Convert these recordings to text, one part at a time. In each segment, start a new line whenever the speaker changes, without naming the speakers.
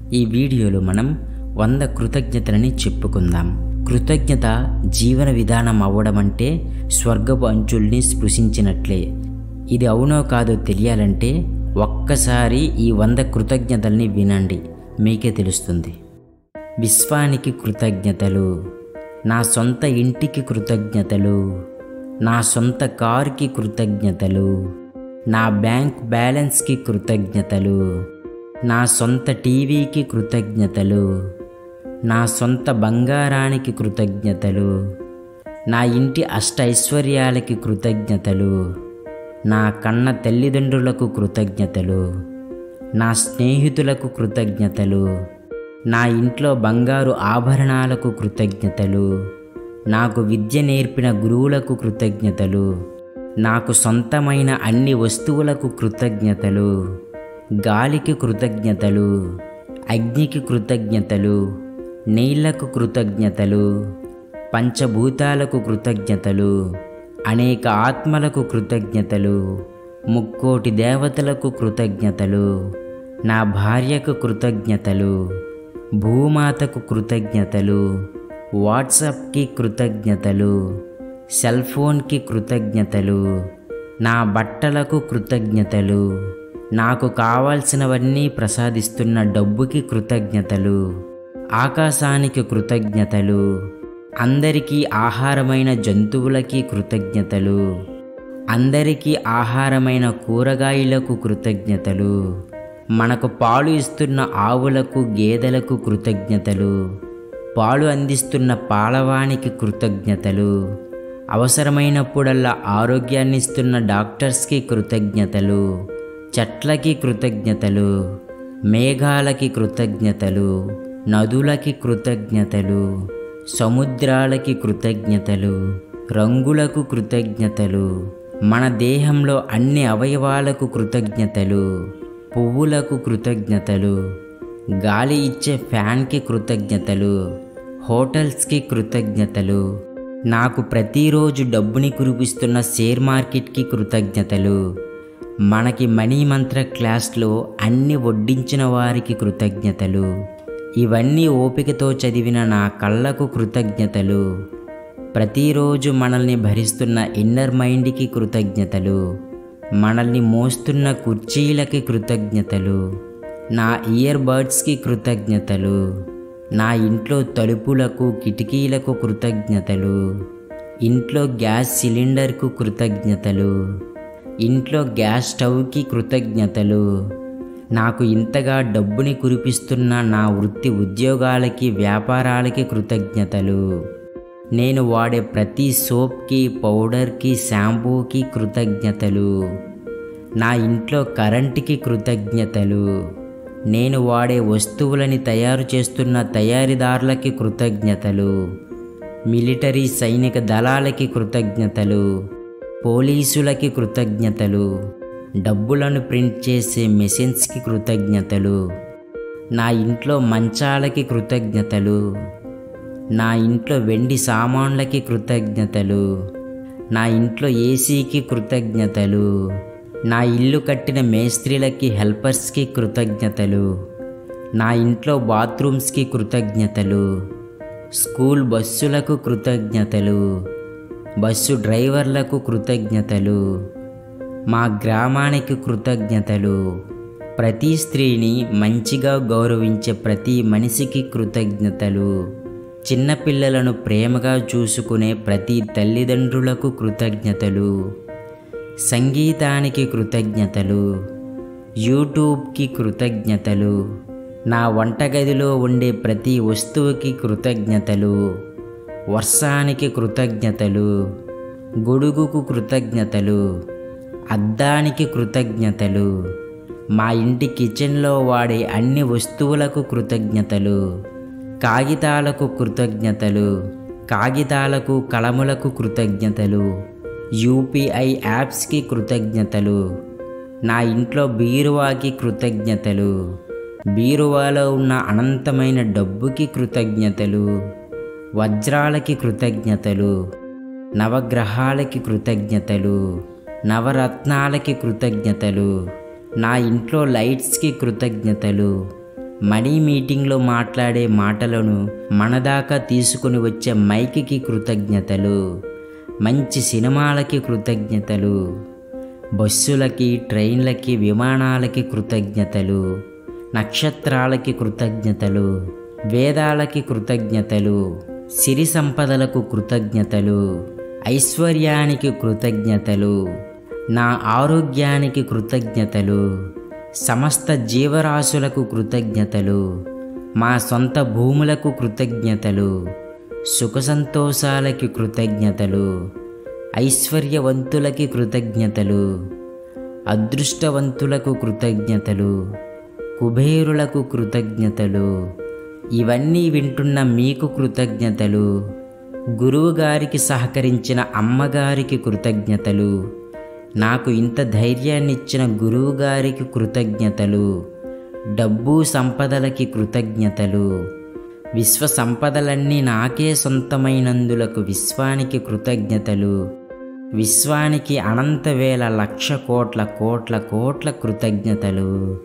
ఈ వీడియోలో మనం వంద కృతజ్ఞతలని చెప్పుకుందాం కృతజ్ఞత జీవన విధానం అవ్వడం అంటే స్వర్గపు అంచుల్ని స్పృశించినట్లే ఇది అవునో కాదో తెలియాలంటే ఒక్కసారి ఈ వంద కృతజ్ఞతల్ని వినండి మీకే తెలుస్తుంది విశ్వానికి కృతజ్ఞతలు నా సొంత ఇంటికి కృతజ్ఞతలు నా సొంత కారుకి కృతజ్ఞతలు నా బ్యాంక్ బ్యాలెన్స్కి కృతజ్ఞతలు నా సొంత టీవీకి కృతజ్ఞతలు నా సొంత బంగారానికి కృతజ్ఞతలు నా ఇంటి అష్టైశ్వర్యాలకి కృతజ్ఞతలు నా కన్న తల్లిదండ్రులకు కృతజ్ఞతలు నా స్నేహితులకు కృతజ్ఞతలు నా ఇంట్లో బంగారు ఆభరణాలకు కృతజ్ఞతలు నాకు విద్య నేర్పిన గురువులకు కృతజ్ఞతలు నాకు సొంతమైన అన్ని వస్తువులకు కృతజ్ఞతలు గాలికి కృతజ్ఞతలు అగ్నికి కృతజ్ఞతలు నీళ్లకు కృతజ్ఞతలు పంచభూతాలకు కృతజ్ఞతలు అనేక ఆత్మలకు కృతజ్ఞతలు ముక్కోటి దేవతలకు కృతజ్ఞతలు నా భార్యకు కృతజ్ఞతలు భూమాతకు కృతజ్ఞతలు వాట్సాప్కి కృతజ్ఞతలు సెల్ ఫోన్కి కృతజ్ఞతలు నా బట్టలకు కృతజ్ఞతలు నాకు కావాల్సినవన్నీ ప్రసాదిస్తున్న డబ్బుకి కృతజ్ఞతలు ఆకాశానికి కృతజ్ఞతలు అందరికీ ఆహారమైన జంతువులకి కృతజ్ఞతలు అందరికీ ఆహారమైన కూరగాయలకు కృతజ్ఞతలు మనకు పాలు ఇస్తున్న ఆవులకు గేదెలకు కృతజ్ఞతలు పాలు అందిస్తున్న పాలవానికి కృతజ్ఞతలు అవసరమైనప్పుడల్లా ఆరోగ్యాన్ని ఇస్తున్న డాక్టర్స్కి కృతజ్ఞతలు చెట్లకి కృతజ్ఞతలు మేఘాలకి కృతజ్ఞతలు నదులకి కృతజ్ఞతలు సముద్రాలకి కృతజ్ఞతలు రంగులకు కృతజ్ఞతలు మన దేహంలో అన్ని అవయవాలకు కృతజ్ఞతలు పువ్వులకు కృతజ్ఞతలు గాలి ఇచ్చే ఫ్యాన్కి కృతజ్ఞతలు హోటల్స్కి కృతజ్ఞతలు నాకు ప్రతిరోజు డబ్బుని కురిపిస్తున్న షేర్ మార్కెట్కి కృతజ్ఞతలు మనకి మనీ మంత్ర క్లాస్లో అన్ని వడ్డించిన వారికి కృతజ్ఞతలు ఇవన్నీ ఓపికతో చదివిన నా కళ్ళకు కృతజ్ఞతలు ప్రతిరోజు మనల్ని భరిస్తున్న ఇన్నర్ మైండ్కి కృతజ్ఞతలు మనల్ని మోస్తున్న కుర్చీలకి కృతజ్ఞతలు నా ఇయర్ బడ్స్కి కృతజ్ఞతలు నా ఇంట్లో తలుపులకు కిటికీలకు కృతజ్ఞతలు ఇంట్లో గ్యాస్ సిలిండర్కు కృతజ్ఞతలు ఇంట్లో గ్యాస్ స్టవ్కి కృతజ్ఞతలు నాకు ఇంతగా డబ్బుని కురిపిస్తున్న నా వృత్తి ఉద్యోగాలకి వ్యాపారాలకి కృతజ్ఞతలు నేను వాడే ప్రతి సోప్కి పౌడర్కి షాంపూకి కృతజ్ఞతలు నా ఇంట్లో కరెంటుకి కృతజ్ఞతలు నేను వాడే వస్తువులని తయారు చేస్తున్న తయారీదారులకి కృతజ్ఞతలు మిలిటరీ సైనిక దళాలకి కృతజ్ఞతలు పోలీసులకి కృతజ్ఞతలు డబ్బులను ప్రింట్ చేసే మెషిన్స్కి కృతజ్ఞతలు నా ఇంట్లో మంచాలకి కృతజ్ఞతలు నా ఇంట్లో వెండి సామాన్లకి కృతజ్ఞతలు నా ఇంట్లో ఏసీకి కృతజ్ఞతలు నా ఇల్లు కట్టిన మేస్త్రీలకి హెల్పర్స్కి కృతజ్ఞతలు నా ఇంట్లో బాత్రూమ్స్కి కృతజ్ఞతలు స్కూల్ బస్సులకు కృతజ్ఞతలు బస్సు డ్రైవర్లకు కృతజ్ఞతలు మా గ్రామానికి కృతజ్ఞతలు ప్రతి స్త్రీని మంచిగా గౌరవించే ప్రతి మనిషికి కృతజ్ఞతలు చిన్నపిల్లలను ప్రేమగా చూసుకునే ప్రతి తల్లిదండ్రులకు కృతజ్ఞతలు సంగీతానికి కృతజ్ఞతలు యూట్యూబ్కి కృతజ్ఞతలు నా వంటగదిలో ఉండే ప్రతి వస్తువుకి కృతజ్ఞతలు వర్షానికి కృతజ్ఞతలు గొడుగుకు కృతజ్ఞతలు అద్దానికి కృతజ్ఞతలు మా ఇంటి కిచెన్లో వాడే అన్ని వస్తువులకు కృతజ్ఞతలు కాగితాలకు కృతజ్ఞతలు కాగితాలకు కలములకు కృతజ్ఞతలు యూపీఐ యాప్స్కి కృతజ్ఞతలు నా ఇంట్లో బీరువాకి కృతజ్ఞతలు బీరువాలో ఉన్న అనంతమైన డబ్బుకి కృతజ్ఞతలు వజ్రాలకి కృతజ్ఞతలు నవగ్రహాలకి కృతజ్ఞతలు నవరత్నాలకి కృతజ్ఞతలు నా ఇంట్లో లైట్స్కి కృతజ్ఞతలు మనీ మీటింగ్లో మాట్లాడే మాటలను మనదాకా తీసుకుని వచ్చే మైక్కి కృతజ్ఞతలు మంచి సినిమాలకి కృతజ్ఞతలు బస్సులకి ట్రైన్లకి విమానాలకి కృతజ్ఞతలు నక్షత్రాలకి కృతజ్ఞతలు వేదాలకి కృతజ్ఞతలు సిరి సంపదలకు కృతజ్ఞతలు ఐశ్వర్యానికి కృతజ్ఞతలు నా ఆరోగ్యానికి కృతజ్ఞతలు సమస్త జీవరాశులకు కృతజ్ఞతలు మా సొంత భూములకు కృతజ్ఞతలు సుఖ సంతోషాలకి కృతజ్ఞతలు ఐశ్వర్యవంతులకి కృతజ్ఞతలు అదృష్టవంతులకు కృతజ్ఞతలు కుబేరులకు కృతజ్ఞతలు ఇవన్నీ వింటున్న మీకు కృతజ్ఞతలు గురువుగారికి సహకరించిన అమ్మగారికి కృతజ్ఞతలు నాకు ఇంత ధైర్యాన్నిచ్చిన గురువుగారికి కృతజ్ఞతలు డబ్బు సంపదలకి కృతజ్ఞతలు విశ్వ సంపదలన్నీ నాకే సొంతమైనందులకు విశ్వానికి కృతజ్ఞతలు విశ్వానికి అనంత వేల లక్ష కోట్ల కోట్ల కోట్ల కృతజ్ఞతలు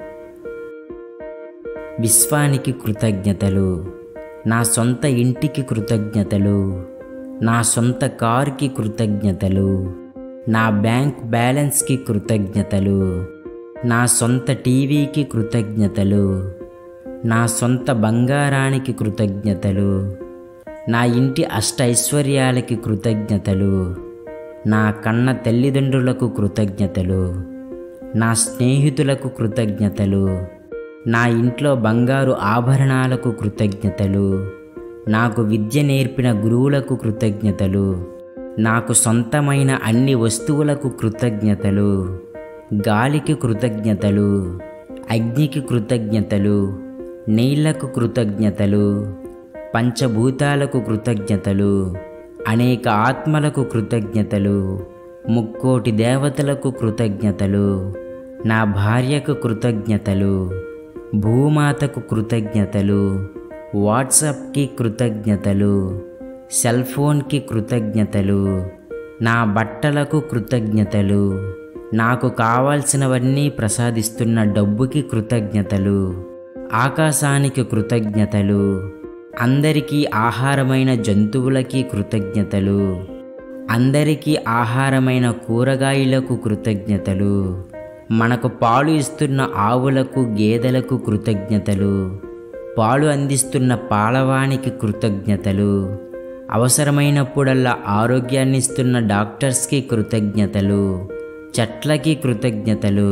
విశ్వానికి కృతజ్ఞతలు నా సొంత ఇంటికి కృతజ్ఞతలు నా సొంత కారుకి కృతజ్ఞతలు నా బ్యాంక్ బ్యాలెన్స్కి కృతజ్ఞతలు నా సొంత టీవీకి కృతజ్ఞతలు నా సొంత బంగారానికి కృతజ్ఞతలు నా ఇంటి అష్ట ఐశ్వర్యాలకి కృతజ్ఞతలు నా కన్న తల్లిదండ్రులకు కృతజ్ఞతలు నా స్నేహితులకు కృతజ్ఞతలు నా ఇంట్లో బంగారు ఆభరణాలకు కృతజ్ఞతలు నాకు విద్య నేర్పిన గురువులకు కృతజ్ఞతలు నాకు సొంతమైన అన్ని వస్తువులకు కృతజ్ఞతలు గాలికి కృతజ్ఞతలు అగ్నికి కృతజ్ఞతలు నీళ్లకు కృతజ్ఞతలు పంచభూతాలకు కృతజ్ఞతలు అనేక ఆత్మలకు కృతజ్ఞతలు ముక్కోటి దేవతలకు కృతజ్ఞతలు నా భార్యకు కృతజ్ఞతలు భూమాతకు కృతజ్ఞతలు వాట్సాప్కి కృతజ్ఞతలు సెల్ ఫోన్కి కృతజ్ఞతలు నా బట్టలకు కృతజ్ఞతలు నాకు కావాల్సినవన్నీ ప్రసాదిస్తున్న డబ్బుకి కృతజ్ఞతలు ఆకాశానికి కృతజ్ఞతలు అందరికీ ఆహారమైన జంతువులకి కృతజ్ఞతలు అందరికీ ఆహారమైన కూరగాయలకు కృతజ్ఞతలు మనకు పాలు ఇస్తున్న ఆవులకు గేదెలకు కృతజ్ఞతలు పాలు అందిస్తున్న పాలవానికి కృతజ్ఞతలు అవసరమైనప్పుడల్లా ఆరోగ్యాన్ని ఇస్తున్న డాక్టర్స్కి కృతజ్ఞతలు చెట్లకి కృతజ్ఞతలు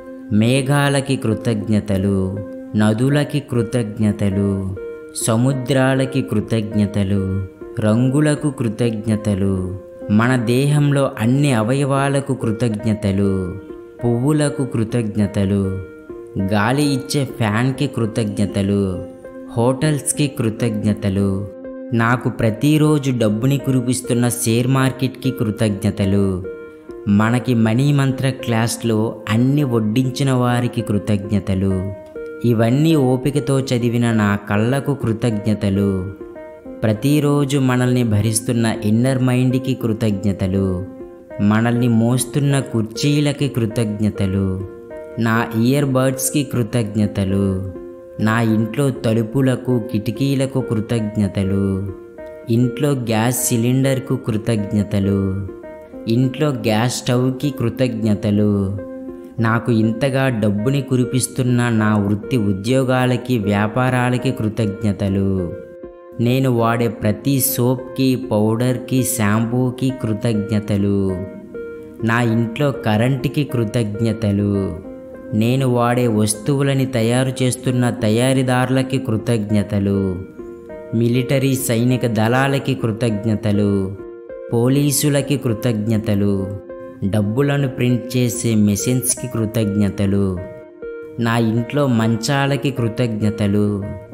మేఘాలకి కృతజ్ఞతలు నదులకి కృతజ్ఞతలు సముద్రాలకి కృతజ్ఞతలు రంగులకు కృతజ్ఞతలు మన దేహంలో అన్ని అవయవాలకు కృతజ్ఞతలు పువ్వులకు కృతజ్ఞతలు గాలి ఇచ్చే ఫ్యాన్కి కృతజ్ఞతలు హోటల్స్కి కృతజ్ఞతలు నాకు ప్రతిరోజు డబ్బుని కురిపిస్తున్న షేర్ మార్కెట్కి కృతజ్ఞతలు మనకి మనీ మంత్ర క్లాస్లో అన్ని వడ్డించిన వారికి కృతజ్ఞతలు ఇవన్నీ ఓపికతో చదివిన నా కళ్ళకు కృతజ్ఞతలు ప్రతిరోజు మనల్ని భరిస్తున్న ఇన్నర్ మైండ్కి కృతజ్ఞతలు మనల్ని మోస్తున్న కుర్చీలకి కృతజ్ఞతలు నా ఇయర్ బడ్స్కి కృతజ్ఞతలు నా ఇంట్లో తలుపులకు కిటికీలకు కృతజ్ఞతలు ఇంట్లో గ్యాస్ సిలిండర్కు కృతజ్ఞతలు ఇంట్లో గ్యాస్ స్టవ్కి కృతజ్ఞతలు నాకు ఇంతగా డబ్బుని కురిపిస్తున్న నా వృత్తి ఉద్యోగాలకి వ్యాపారాలకి కృతజ్ఞతలు నేను వాడే ప్రతి సోప్కి పౌడర్కి షాంపూకి కృతజ్ఞతలు నా ఇంట్లో కరెంటుకి కృతజ్ఞతలు నేను వాడే వస్తువులని తయారు చేస్తున్న తయారీదారులకి కృతజ్ఞతలు మిలిటరీ సైనిక దళాలకి కృతజ్ఞతలు పోలీసులకి కృతజ్ఞతలు డబ్బులను ప్రింట్ చేసే మెషిన్స్కి కృతజ్ఞతలు నా ఇంట్లో మంచాలకి కృతజ్ఞతలు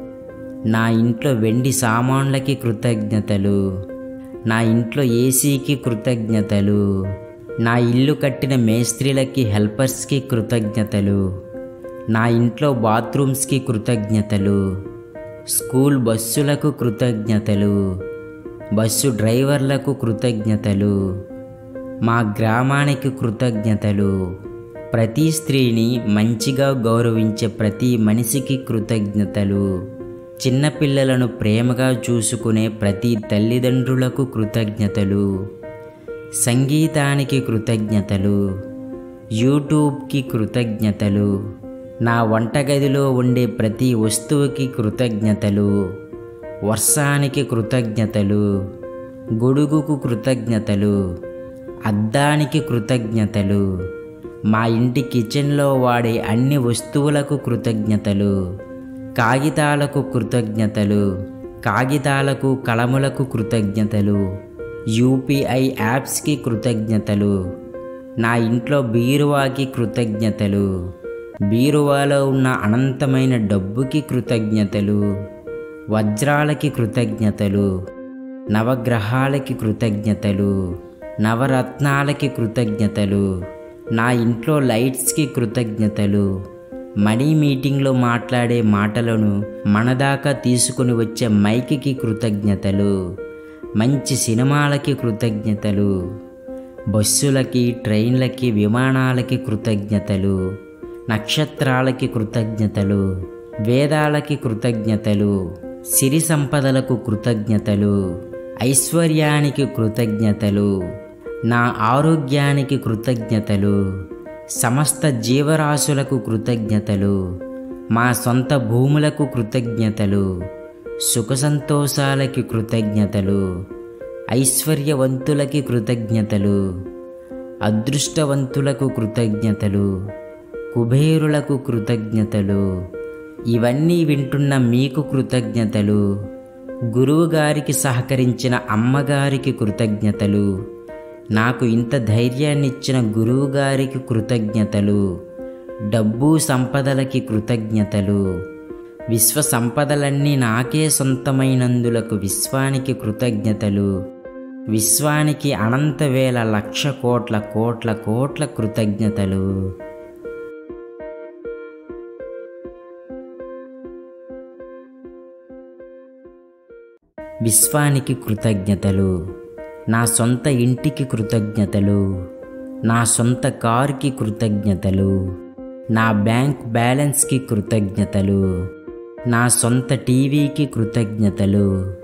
నా ఇంట్లో వెండి సామాన్లకి కృతజ్ఞతలు నా ఇంట్లో ఏసీకి కృతజ్ఞతలు నా ఇల్లు కట్టిన మేస్త్రీలకి హెల్పర్స్కి కృతజ్ఞతలు నా ఇంట్లో బాత్రూమ్స్కి కృతజ్ఞతలు స్కూల్ బస్సులకు కృతజ్ఞతలు బస్సు డ్రైవర్లకు కృతజ్ఞతలు మా గ్రామానికి కృతజ్ఞతలు ప్రతి స్త్రీని మంచిగా గౌరవించే ప్రతి మనిషికి కృతజ్ఞతలు చిన్నపిల్లలను ప్రేమగా చూసుకునే ప్రతి తల్లిదండ్రులకు కృతజ్ఞతలు సంగీతానికి కృతజ్ఞతలు యూట్యూబ్కి కృతజ్ఞతలు నా వంటగదిలో ఉండే ప్రతి వస్తువుకి కృతజ్ఞతలు వర్షానికి కృతజ్ఞతలు గొడుగుకు కృతజ్ఞతలు అద్దానికి కృతజ్ఞతలు మా ఇంటి కిచెన్లో వాడే అన్ని వస్తువులకు కృతజ్ఞతలు కాగితాలకు కృతజ్ఞతలు కాగితాలకు కలములకు కృతజ్ఞతలు యూపీఐ యాప్స్కి కృతజ్ఞతలు నా ఇంట్లో బీరువాకి కృతజ్ఞతలు బీరువాలో ఉన్న అనంతమైన డబ్బుకి కృతజ్ఞతలు వజ్రాలకి కృతజ్ఞతలు నవగ్రహాలకి కృతజ్ఞతలు నవరత్నాలకి కృతజ్ఞతలు నా ఇంట్లో లైట్స్కి కృతజ్ఞతలు మనీ మీటింగ్లో మాట్లాడే మాటలను మనదాకా తీసుకుని వచ్చే మైక్కి కృతజ్ఞతలు మంచి సినిమాలకి కృతజ్ఞతలు బస్సులకి ట్రైన్లకి విమానాలకి కృతజ్ఞతలు నక్షత్రాలకి కృతజ్ఞతలు వేదాలకి కృతజ్ఞతలు సిరి సంపదలకు కృతజ్ఞతలు ఐశ్వర్యానికి కృతజ్ఞతలు నా ఆరోగ్యానికి కృతజ్ఞతలు సమస్త జీవరాశులకు కృతజ్ఞతలు మా సొంత భూములకు కృతజ్ఞతలు సుఖ సంతోషాలకి కృతజ్ఞతలు ఐశ్వర్యవంతులకి కృతజ్ఞతలు అదృష్టవంతులకు కృతజ్ఞతలు కుబేరులకు కృతజ్ఞతలు ఇవన్నీ వింటున్న మీకు కృతజ్ఞతలు గురువుగారికి సహకరించిన అమ్మగారికి కృతజ్ఞతలు నాకు ఇంత ధైర్యాన్నిచ్చిన గురువుగారికి కృతజ్ఞతలు డబ్బు సంపదలకి కృతజ్ఞతలు విశ్వ సంపదలన్నీ నాకే సొంతమైనందులకు విశ్వానికి కృతజ్ఞతలు విశ్వానికి అనంత వేల లక్ష కోట్ల కోట్ల కోట్ల కృతజ్ఞతలు విశ్వానికి కృతజ్ఞతలు నా సొంత ఇంటికి కృతజ్ఞతలు నా సొంత కారుకి కృతజ్ఞతలు నా బ్యాంక్ బ్యాలెన్స్కి కృతజ్ఞతలు నా సొంత టీవీకి కృతజ్ఞతలు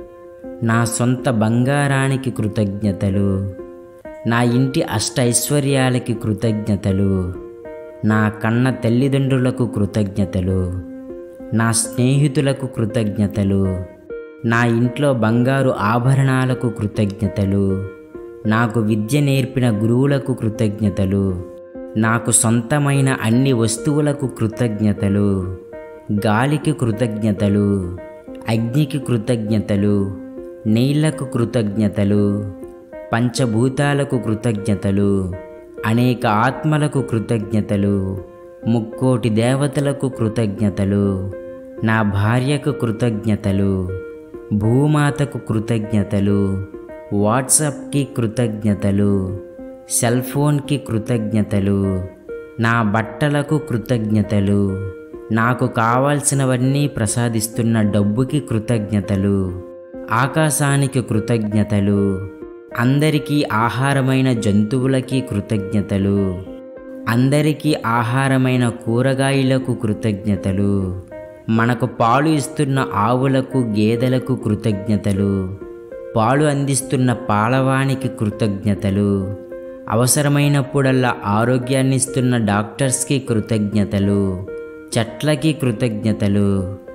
నా సొంత బంగారానికి కృతజ్ఞతలు నా ఇంటి అష్టైశ్వర్యాలకి కృతజ్ఞతలు నా కన్న తల్లిదండ్రులకు కృతజ్ఞతలు నా స్నేహితులకు కృతజ్ఞతలు నా ఇంట్లో బంగారు ఆభరణాలకు కృతజ్ఞతలు నాకు విద్య నేర్పిన గురువులకు కృతజ్ఞతలు నాకు సొంతమైన అన్ని వస్తువులకు కృతజ్ఞతలు గాలికి కృతజ్ఞతలు అగ్నికి కృతజ్ఞతలు నీళ్లకు కృతజ్ఞతలు పంచభూతాలకు కృతజ్ఞతలు అనేక ఆత్మలకు కృతజ్ఞతలు ముక్కోటి దేవతలకు కృతజ్ఞతలు నా భార్యకు కృతజ్ఞతలు భూమాతకు కృతజ్ఞతలు వాట్సాప్కి కృతజ్ఞతలు సెల్ ఫోన్కి కృతజ్ఞతలు నా బట్టలకు కృతజ్ఞతలు నాకు కావాల్సినవన్నీ ప్రసాదిస్తున్న డబ్బుకి కృతజ్ఞతలు ఆకాశానికి కృతజ్ఞతలు అందరికీ ఆహారమైన జంతువులకి కృతజ్ఞతలు అందరికీ ఆహారమైన కూరగాయలకు కృతజ్ఞతలు మనకు పాలు ఇస్తున్న ఆవులకు గేదెలకు కృతజ్ఞతలు పాలు అందిస్తున్న పాలవానికి కృతజ్ఞతలు అవసరమైనప్పుడల్లా ఆరోగ్యాన్ని ఇస్తున్న డాక్టర్స్కి కృతజ్ఞతలు చెట్లకి కృతజ్ఞతలు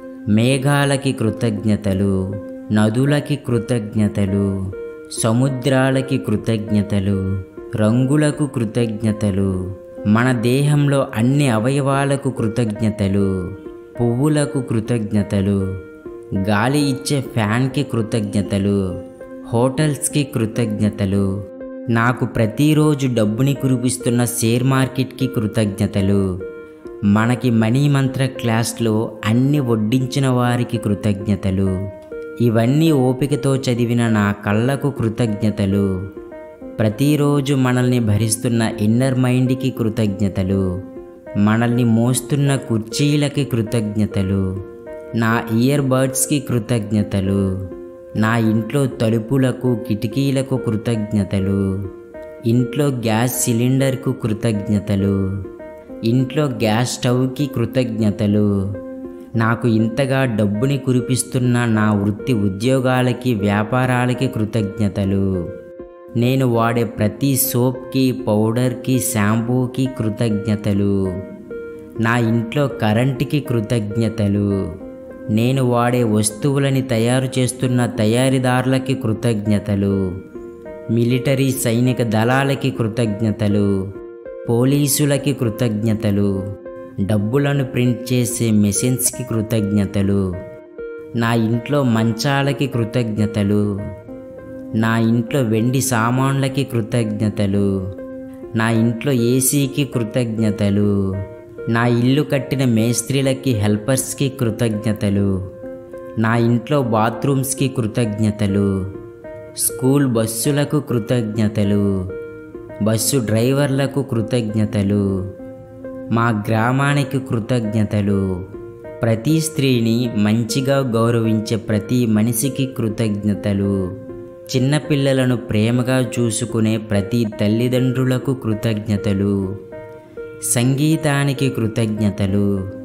మేఘాలకి కృతజ్ఞతలు నదులకి కృతజ్ఞతలు సముద్రాలకి కృతజ్ఞతలు రంగులకు కృతజ్ఞతలు మన దేహంలో అన్ని అవయవాలకు కృతజ్ఞతలు పువ్వులకు కృతజ్ఞతలు గాలి ఇచ్చే ఫ్యాన్కి కృతజ్ఞతలు హోటల్స్కి కృతజ్ఞతలు నాకు ప్రతిరోజు డబ్బుని కురిపిస్తున్న షేర్ మార్కెట్కి కృతజ్ఞతలు మనకి మనీ మంత్ర క్లాస్లో అన్ని వడ్డించిన వారికి కృతజ్ఞతలు ఇవన్నీ ఓపికతో చదివిన నా కళ్ళకు కృతజ్ఞతలు ప్రతిరోజు మనల్ని భరిస్తున్న ఇన్నర్ మైండ్కి కృతజ్ఞతలు మనల్ని మోస్తున్న కుర్చీలకి కృతజ్ఞతలు నా ఇయర్ బడ్స్కి కృతజ్ఞతలు నా ఇంట్లో తలుపులకు కిటికీలకు కృతజ్ఞతలు ఇంట్లో గ్యాస్ సిలిండర్కు కృతజ్ఞతలు ఇంట్లో గ్యాస్ స్టవ్కి కృతజ్ఞతలు నాకు ఇంతగా డబ్బుని కురిపిస్తున్న నా వృత్తి ఉద్యోగాలకి వ్యాపారాలకి కృతజ్ఞతలు నేను వాడే ప్రతి సోప్కి పౌడర్కి షాంపూకి కృతజ్ఞతలు నా ఇంట్లో కరెంటుకి కృతజ్ఞతలు నేను వాడే వస్తువులని తయారు చేస్తున్న తయారీదారులకి కృతజ్ఞతలు మిలిటరీ సైనిక దళాలకి కృతజ్ఞతలు పోలీసులకి కృతజ్ఞతలు డబ్బులను ప్రింట్ చేసే మెషిన్స్కి కృతజ్ఞతలు నా ఇంట్లో మంచాలకి కృతజ్ఞతలు నా ఇంట్లో వెండి సామాన్లకి కృతజ్ఞతలు నా ఇంట్లో ఏసీకి కృతజ్ఞతలు నా ఇల్లు కట్టిన మేస్త్రీలకి హెల్పర్స్కి కృతజ్ఞతలు నా ఇంట్లో బాత్రూమ్స్కి కృతజ్ఞతలు స్కూల్ బస్సులకు కృతజ్ఞతలు బస్సు డ్రైవర్లకు కృతజ్ఞతలు మా గ్రామానికి కృతజ్ఞతలు ప్రతి స్త్రీని మంచిగా గౌరవించే ప్రతి మనిషికి కృతజ్ఞతలు చిన్నపిల్లలను ప్రేమగా చూసుకునే ప్రతి తల్లిదండ్రులకు కృతజ్ఞతలు సంగీతానికి కృతజ్ఞతలు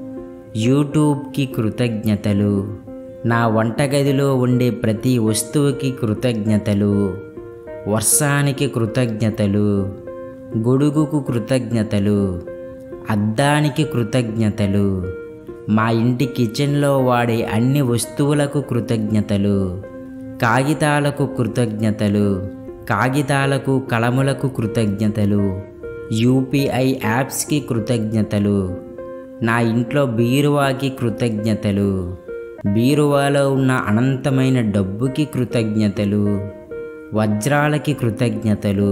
యూట్యూబ్కి కృతజ్ఞతలు నా వంటగదిలో ఉండే ప్రతి వస్తువుకి కృతజ్ఞతలు వర్షానికి కృతజ్ఞతలు గొడుగుకు కృతజ్ఞతలు అద్దానికి కృతజ్ఞతలు మా ఇంటి కిచెన్లో వాడే అన్ని వస్తువులకు కృతజ్ఞతలు కాగితాలకు కృతజ్ఞతలు కాగితాలకు కలములకు కృతజ్ఞతలు యూపీఐ యాప్స్కి కృతజ్ఞతలు నా ఇంట్లో బీరువాకి కృతజ్ఞతలు బీరువాలో ఉన్న అనంతమైన డబ్బుకి కృతజ్ఞతలు వజ్రాలకి కృతజ్ఞతలు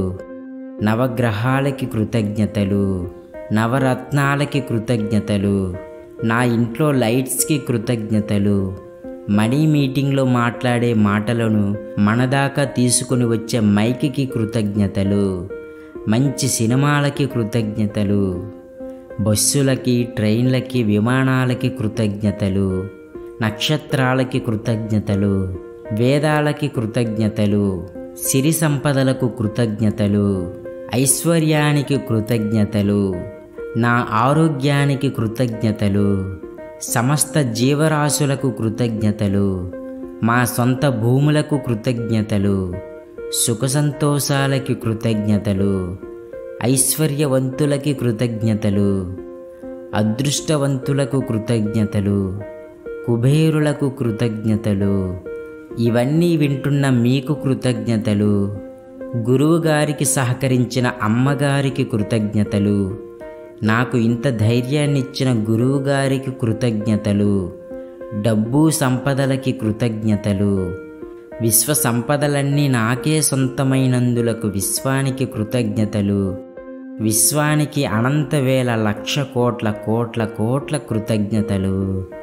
నవగ్రహాలకి కృతజ్ఞతలు నవరత్నాలకి కృతజ్ఞతలు నా ఇంట్లో లైట్స్కి కృతజ్ఞతలు మనీ మీటింగ్లో మాట్లాడే మాటలను మనదాకా తీసుకుని వచ్చే మైక్కి కృతజ్ఞతలు మంచి సినిమాలకి కృతజ్ఞతలు బస్సులకి ట్రైన్లకి విమానాలకి కృతజ్ఞతలు నక్షత్రాలకి కృతజ్ఞతలు వేదాలకి కృతజ్ఞతలు సిరి సంపదలకు కృతజ్ఞతలు ఐశ్వర్యానికి కృతజ్ఞతలు నా ఆరోగ్యానికి కృతజ్ఞతలు సమస్త జీవరాశులకు కృతజ్ఞతలు మా సొంత భూములకు కృతజ్ఞతలు సుఖ సంతోషాలకి కృతజ్ఞతలు ఐశ్వర్యవంతులకి కృతజ్ఞతలు అదృష్టవంతులకు కృతజ్ఞతలు కుబేరులకు కృతజ్ఞతలు ఇవన్నీ వింటున్న మీకు కృతజ్ఞతలు గురువుగారికి సహకరించిన అమ్మగారికి కృతజ్ఞతలు నాకు ఇంత ధైర్యాన్ని ఇచ్చిన గురువుగారికి కృతజ్ఞతలు డబ్బు సంపదలకి కృతజ్ఞతలు విశ్వ సంపదలన్నీ నాకే సొంతమైనందులకు విశ్వానికి కృతజ్ఞతలు విశ్వానికి అనంతవేల లక్ష కోట్ల కోట్ల కోట్ల కృతజ్ఞతలు